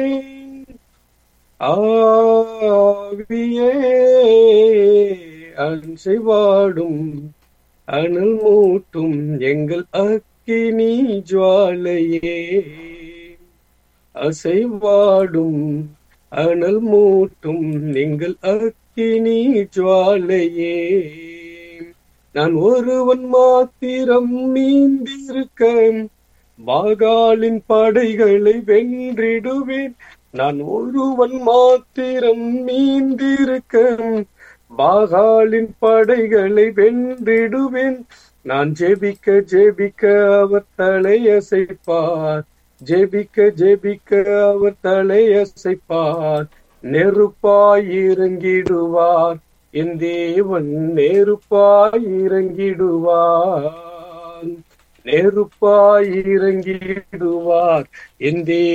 ஆவியே அன்சைவாடும் அனல் மூட்டும் எங்கள் அக்கினி ஜுவாலையே அசைவாடும் அனல் மூட்டும் எங்கள் அக்கினி ஜுவாலையே நான் ஒருவன் மாத்திரம் மீந்திருக்க பாகாலின் படைகளை வென்றிடுவேன் நான் ஒருவன் மாத்திரம் மீந்திருக்க பாகாலின் படைகளை வென்றிடுவேன் நான் ஜெபிக்க ஜெபிக்க அவர் தலையசைப்பார் ஜெபிக்க ஜெபிக்க அவர் தலையசைப்பார் நெருப்பாய் இறங்கிடுவார் என் தேவன் நெருப்பாய் இறங்கிடுவார் நெருப்பாய் இறங்கிடுவார் என்